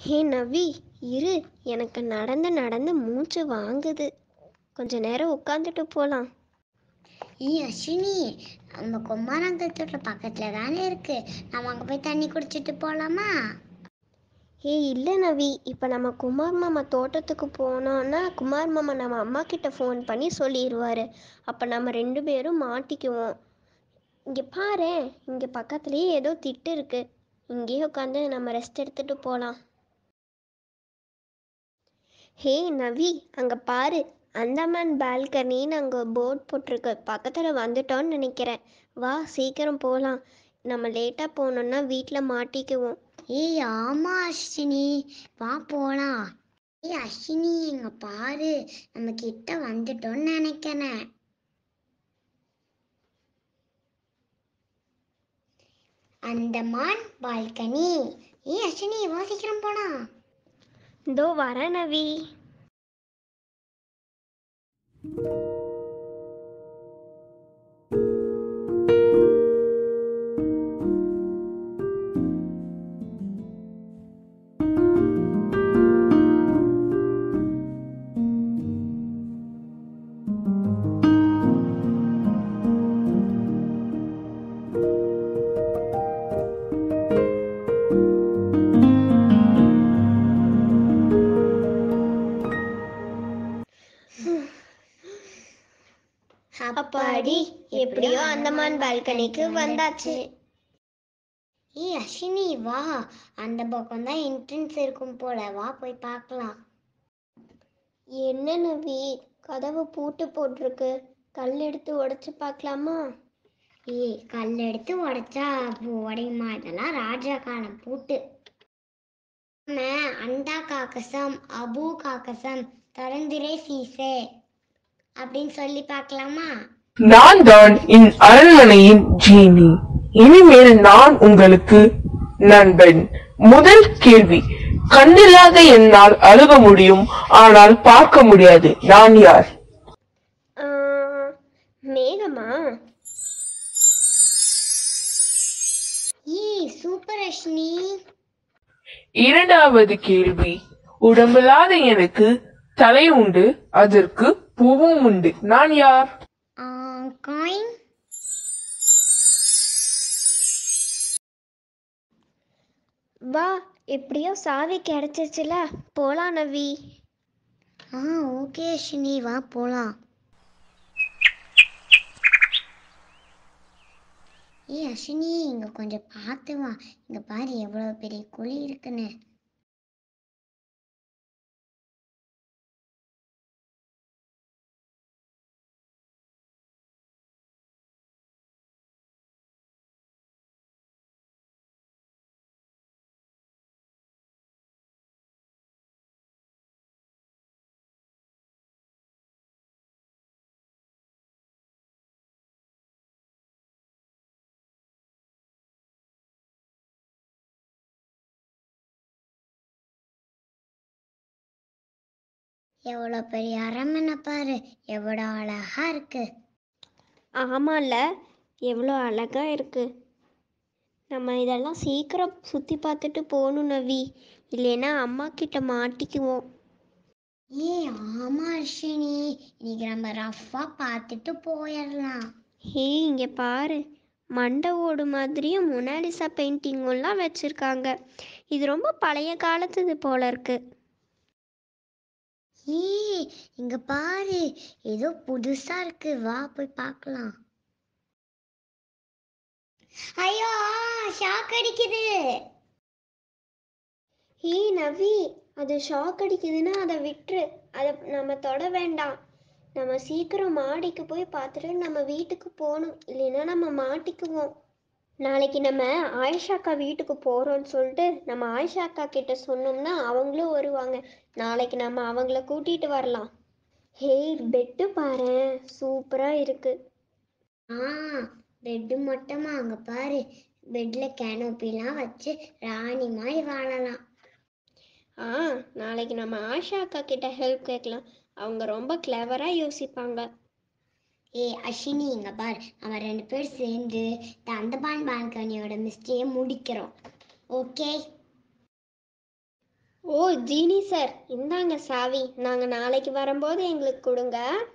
ஹே நவி இரு எனக்கு நடந்து நடந்து மூச்சு வாங்குது கொஞ்ச நேரம் உட்காந்துட்டு போகலாம் ஏய் அஸ்வினி நம்ம குமாரங்க தோட்ட பக்கத்துல தானே இருக்கு நம்ம அங்க போய் தண்ணி குடிச்சிட்டு போலாமா ஏய் இல்லை நவி இப்போ நம்ம குமார் மாமா தோட்டத்துக்கு போனோன்னா குமார் மாமா நம்ம அம்மா கிட்ட ஃபோன் பண்ணி சொல்லிடுவாரு அப்போ நம்ம ரெண்டு பேரும் மாட்டிக்குவோம் இங்கே பாரு இங்கே பக்கத்துலேயே ஏதோ திட்டு இருக்கு இங்கேயே உட்காந்து நம்ம ரெஸ்ட் எடுத்துட்டு போகலாம் ஹே நவி அங்கே பாரு அந்தமான் பால்கனின்னு அங்கே போர்ட் போட்டிருக்கு பக்கத்தில் வந்துட்டோன்னு நினைக்கிறேன் வா சீக்கிரம் போகலாம் நம்ம லேட்டாக போனோம்னா வீட்டில் மாட்டிக்குவோம் ஏய் ஆமா அஸ்வினி வா போலாம் ஏய் அஸ்வினி இங்க பாரு நம்ம கிட்ட வந்துட்டோம்னு நினைக்கிறேன் அந்தமான் பால்கனி ஏய் அஸ்வினி வா சீக்கிரம் போலாம் இதோ வரேன் நவி அப்பாடி எப்படியோ அந்தமான் பால்கனிக்கு வந்தாச்சு ஏய் அஸ்வினி வா அந்த பக்கம் தான் என்ட்ரன்ஸ் இருக்கும் போல வா போய் பார்க்கலாம் என்ன நவி கதவு பூட்டு போட்டிருக்கு கல் எடுத்து உடைச்சு பார்க்கலாமா ஏய் கல் எடுத்து உடைச்சா உடையுமா இதெல்லாம் ராஜா காலம் பூட்டு நம்ம அண்டா காக்கசம் அபு காக்கசம் தரந்திரே சீசே அப்படின்னு சொல்லி பார்க்கலாமா நான் தான் என் அரண்மனையின் ஜீனி இனிமேல் நான் உங்களுக்கு நண்பன் முதல் கேள்வி கண்ணில்லாத என்னால் அழுக முடியும் ஆனால் பார்க்க முடியாது நான் யார் ஆ, மேகமா ஏய் சூப்பர் அஷ்னி இரண்டாவது கேள்வி உடம்பில்லாத எனக்கு தலை உண்டு அதற்கு பூவும் உண்டு நான் யார் காயின் வா எப்படியோ சாவி கிடைச்சிச்சுல போலாம் நவி ஆ ஓகே அஷ்னி வா போலாம் ஏய் அஸ்வினி இங்க கொஞ்சம் பார்த்து வா இங்க பாரு எவ்வளவு பெரிய குழி இருக்குன்னு எவ்வளோ பெரிய அரண்மனை பாரு எவ்வளோ அழகா இருக்கு ஆமால எவ்வளோ அழகா இருக்கு நம்ம இதெல்லாம் சீக்கிரம் சுற்றி பார்த்துட்டு போகணும் நவி இல்லைன்னா அம்மா கிட்ட மாட்டிக்குவோம் ஏய் ஆமா அர்ஷினி இன்னைக்கு நம்ம ரஃபா பார்த்துட்டு போயிடலாம் ஹே இங்கே பாரு மண்டை ஓடு மாதிரியும் மொனாலிசா பெயிண்டிங்கெல்லாம் வச்சுருக்காங்க இது ரொம்ப பழைய காலத்துது போல இருக்கு ஏய் இங்க பாரு ஏதோ புதுசா இருக்கு வா போய் பார்க்கலாம் ஐயோ ஷாக் அடிக்குது ஏய் நவி அது ஷாக் அடிக்குதுன்னா அதை விட்டுரு அதை நம்ம தொட வேண்டாம் நம்ம சீக்கிரம் மாடிக்கு போய் பார்த்துட்டு நம்ம வீட்டுக்கு போகணும் இல்லைன்னா நம்ம மாட்டிக்குவோம் நாளைக்கு நம்ம ஆயிஷாக்கா வீட்டுக்கு போகிறோம்னு சொல்லிட்டு நம்ம ஆயிஷாக்கா கிட்ட சொன்னோம்னா அவங்களும் வருவாங்க நாளைக்கு நம்ம அவங்கள கூட்டிகிட்டு வரலாம் ஹேய் பெட்டு பாரு சூப்பராக இருக்குது ஆ பெட்டு மொட்டமா அங்க பாரு பெட்ல கேனோப்பிலாம் வச்சு ராணி மாதிரி வாழலாம் ஆ நாளைக்கு நம்ம ஆஷா அக்கா கிட்ட ஹெல்ப் கேட்கலாம் அவங்க ரொம்ப கிளவராக யோசிப்பாங்க ஏய் அஷினி இங்க பார் நம்ம ரெண்டு பேர் சேர்ந்து இந்த அந்தமான் பால்கனியோட மிஸ்டேயை முடிக்கிறோம் ஓகே ஓ ஜீனி சார் இந்தாங்க சாவி நாங்கள் நாளைக்கு வரும்போது எங்களுக்கு கொடுங்க